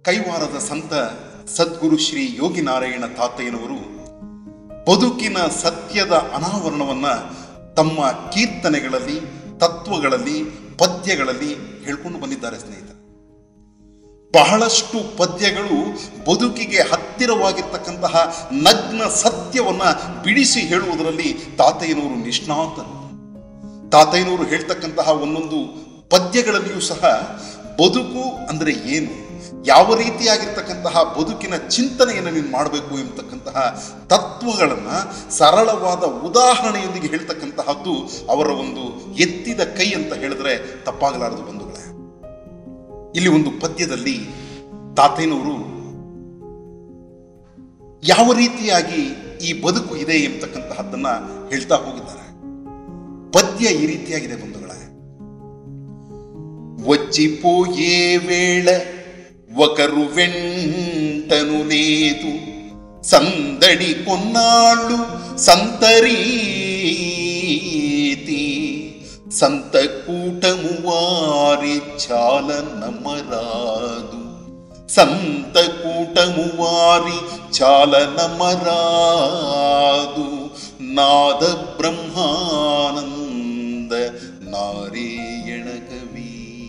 ಕೈವಾರದ ಸಂತ ಸದ್ಗುರು ಶ್ರೀ ಯೋಗಿನಾರಾಯಣ ತಾತಯ್ಯನವರು ಬದುಕಿನ ಸತ್ಯದ ಅನಾವರಣವನ್ನ ತಮ್ಮ ಕೀರ್ತನೆಗಳಲ್ಲಿ ತತ್ವಗಳಲ್ಲಿ ಪದ್ಯಗಳಲ್ಲಿ ಹೇಳ್ಕೊಂಡು ಬಂದಿದ್ದಾರೆ ಸ್ನೇಹಿತರೆ ಬಹಳಷ್ಟು ಪದ್ಯಗಳು ಬದುಕಿಗೆ ಹತ್ತಿರವಾಗಿರ್ತಕ್ಕಂತಹ ನಗ್ನ ಸತ್ಯವನ್ನ ಬಿಡಿಸಿ ಹೇಳುವುದರಲ್ಲಿ ತಾತಯ್ಯನವರು ನಿಷ್ಣಾತರು ತಾತಯ್ಯನವರು ಹೇಳ್ತಕ್ಕಂತಹ ಒಂದೊಂದು ಪದ್ಯಗಳಲ್ಲಿಯೂ ಸಹ ಬದುಕು ಅಂದರೆ ಏನು ಯಾವ ರೀತಿಯಾಗಿರ್ತಕ್ಕಂತಹ ಬದುಕಿನ ಚಿಂತನೆಯನ್ನು ನೀನು ಮಾಡಬೇಕು ಎಂಬತಕ್ಕಂತಹ ತತ್ವಗಳನ್ನ ಸರಳವಾದ ಉದಾಹರಣೆಯೊಂದಿಗೆ ಹೇಳ್ತಕ್ಕಂತಹದ್ದು ಅವರ ಒಂದು ಎತ್ತಿದ ಕೈ ಅಂತ ಹೇಳಿದ್ರೆ ತಪ್ಪಾಗಲಾರದು ಬಂಧುಗಳೇ ಇಲ್ಲಿ ಒಂದು ಪದ್ಯದಲ್ಲಿ ತಾತಯ್ಯನವರು ಯಾವ ರೀತಿಯಾಗಿ ಈ ಬದುಕು ಇದೆ ಎಂಬತಕ್ಕಂತಹದ್ದನ್ನ ಹೇಳ್ತಾ ಹೋಗಿದ್ದಾರೆ ಪದ್ಯ ಈ ರೀತಿಯಾಗಿದೆ ಬಂಧುಗಳೇ వచ్చిపోయే వేళ ఒకరు వెంటను లేదు సందడి కొన్నాళ్ళు సంతరీతి సంత కూటము వారి చాలా నమ్మరాదు సంత కూటము వారి చాలా నమ్మరాదు నాద బ్రహ్మానంద నారాయణ కవి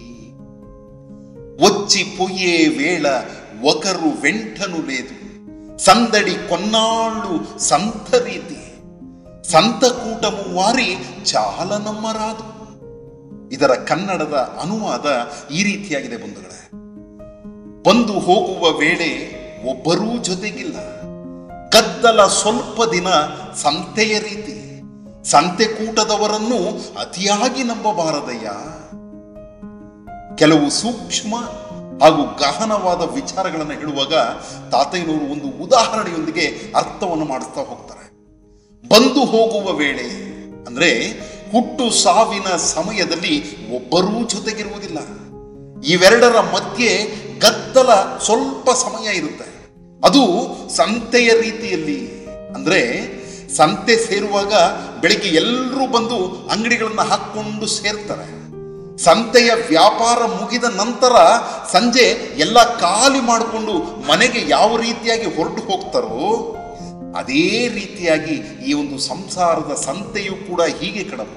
వచ్చిపోయే వేళ ఒకరు వెంటను లేదు సందడి కొన్నాళ్ళు సంత రీతి ಸಂತ ಕೂಟಮು ವಾರಿ ಚಾಲ ನಮ್ಮರಾದು ಇದರ ಕನ್ನಡದ ಅನುವಾದ ಈ ರೀತಿಯಾಗಿದೆ ಬಂಧುಗಳೇ ಬಂದು ಹೋಗುವ ವೇಳೆ ಒಬ್ಬರೂ ಜೊತೆಗಿಲ್ಲ ಗದ್ದಲ ಸ್ವಲ್ಪ ದಿನ ಸಂತೆಯ ರೀತಿ ಸಂತೆ ಕೂಟದವರನ್ನು ಅತಿಯಾಗಿ ನಂಬಬಾರದಯ್ಯ ಕೆಲವು ಸೂಕ್ಷ್ಮ ಹಾಗೂ ಗಹನವಾದ ವಿಚಾರಗಳನ್ನು ಹೇಳುವಾಗ ತಾತಯ್ಯನವರು ಒಂದು ಉದಾಹರಣೆಯೊಂದಿಗೆ ಅರ್ಥವನ್ನು ಮಾಡಿಸ್ತಾ ಹೋಗ್ತಾರೆ ಬಂದು ಹೋಗುವ ವೇಳೆ ಅಂದ್ರೆ ಹುಟ್ಟು ಸಾವಿನ ಸಮಯದಲ್ಲಿ ಒಬ್ಬರೂ ಜೊತೆಗಿರುವುದಿಲ್ಲ ಇವೆರಡರ ಮಧ್ಯೆ ಗದ್ದಲ ಸ್ವಲ್ಪ ಸಮಯ ಇರುತ್ತೆ ಅದು ಸಂತೆಯ ರೀತಿಯಲ್ಲಿ ಅಂದ್ರೆ ಸಂತೆ ಸೇರುವಾಗ ಬೆಳಿಗ್ಗೆ ಎಲ್ಲರೂ ಬಂದು ಅಂಗಡಿಗಳನ್ನ ಹಾಕೊಂಡು ಸೇರ್ತಾರೆ ಸಂತೆಯ ವ್ಯಾಪಾರ ಮುಗಿದ ನಂತರ ಸಂಜೆ ಎಲ್ಲ ಖಾಲಿ ಮಾಡಿಕೊಂಡು ಮನೆಗೆ ಯಾವ ರೀತಿಯಾಗಿ ಹೊರಟು ಹೋಗ್ತಾರೋ ಅದೇ ರೀತಿಯಾಗಿ ಈ ಒಂದು ಸಂಸಾರದ ಸಂತೆಯು ಕೂಡ ಹೀಗೆ ಕಣಪ್ಪ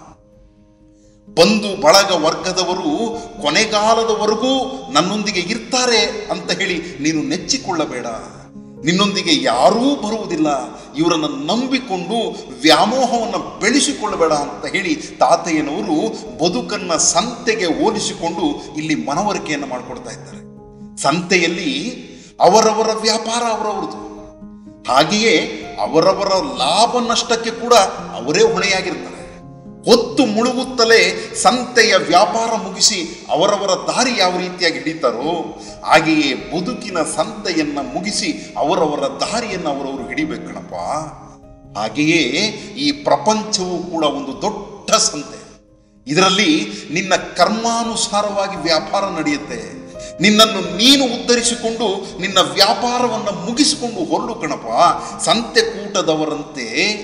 ಬಂಧು ಬಳಗ ವರ್ಗದವರು ಕೊನೆಗಾಲದವರೆಗೂ ನನ್ನೊಂದಿಗೆ ಇರ್ತಾರೆ ಅಂತ ಹೇಳಿ ನೀನು ನೆಚ್ಚಿಕೊಳ್ಳಬೇಡ ನಿನ್ನೊಂದಿಗೆ ಯಾರೂ ಬರುವುದಿಲ್ಲ ಇವರನ್ನು ನಂಬಿಕೊಂಡು ವ್ಯಾಮೋಹವನ್ನು ಬೆಳೆಸಿಕೊಳ್ಳಬೇಡ ಅಂತ ಹೇಳಿ ತಾತಯ್ಯನವರು ಬದುಕನ್ನ ಸಂತೆಗೆ ಹೋಲಿಸಿಕೊಂಡು ಇಲ್ಲಿ ಮನವರಿಕೆಯನ್ನು ಮಾಡಿಕೊಡ್ತಾ ಇದ್ದಾರೆ ಸಂತೆಯಲ್ಲಿ ಅವರವರ ವ್ಯಾಪಾರ ಅವರವರದು ಹಾಗೆಯೇ ಅವರವರ ಲಾಭ ನಷ್ಟಕ್ಕೆ ಕೂಡ ಅವರೇ ಹೊಣೆಯಾಗಿರ್ತಾರೆ ಹೊತ್ತು ಮುಳುಗುತ್ತಲೇ ಸಂತೆಯ ವ್ಯಾಪಾರ ಮುಗಿಸಿ ಅವರವರ ದಾರಿ ಯಾವ ರೀತಿಯಾಗಿ ಹಿಡಿತಾರೋ ಹಾಗೆಯೇ ಬದುಕಿನ ಸಂತೆಯನ್ನ ಮುಗಿಸಿ ಅವರವರ ದಾರಿಯನ್ನು ಅವರವರು ಹಿಡಿಬೇಕಣಪ್ಪ ಹಾಗೆಯೇ ಈ ಪ್ರಪಂಚವು ಕೂಡ ಒಂದು ದೊಡ್ಡ ಸಂತೆ ಇದರಲ್ಲಿ ನಿನ್ನ ಕರ್ಮಾನುಸಾರವಾಗಿ ವ್ಯಾಪಾರ ನಡೆಯುತ್ತೆ ನಿನ್ನನ್ನು ನೀನು ಉದ್ಧರಿಸಿಕೊಂಡು ನಿನ್ನ ವ್ಯಾಪಾರವನ್ನು ಮುಗಿಸಿಕೊಂಡು ಹೊರಡು ಕಣಪ್ಪ ಸಂತೆ ಕೂಟದವರಂತೆ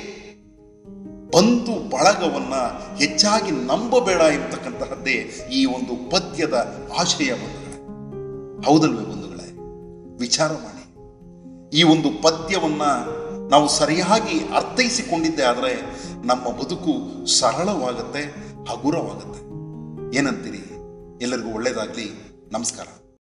ಬಂಧು ಬಳಗವನ್ನ ಹೆಚ್ಚಾಗಿ ನಂಬಬೇಡ ಎಂಬತಕ್ಕಂತಹದ್ದೇ ಈ ಒಂದು ಪದ್ಯದ ಆಶಯ ಬಂಧುಗಳೇ ಹೌದಲ್ವೇ ಬಂಧುಗಳೇ ವಿಚಾರ ಮಾಡಿ ಈ ಒಂದು ಪದ್ಯವನ್ನ ನಾವು ಸರಿಯಾಗಿ ಅರ್ಥೈಸಿಕೊಂಡಿದ್ದೆ ಆದರೆ ನಮ್ಮ ಬದುಕು ಸರಳವಾಗತ್ತೆ ಹಗುರವಾಗತ್ತೆ ಏನಂತೀರಿ ಎಲ್ಲರಿಗೂ ಒಳ್ಳೇದಾಗ್ಲಿ ನಮಸ್ಕಾರ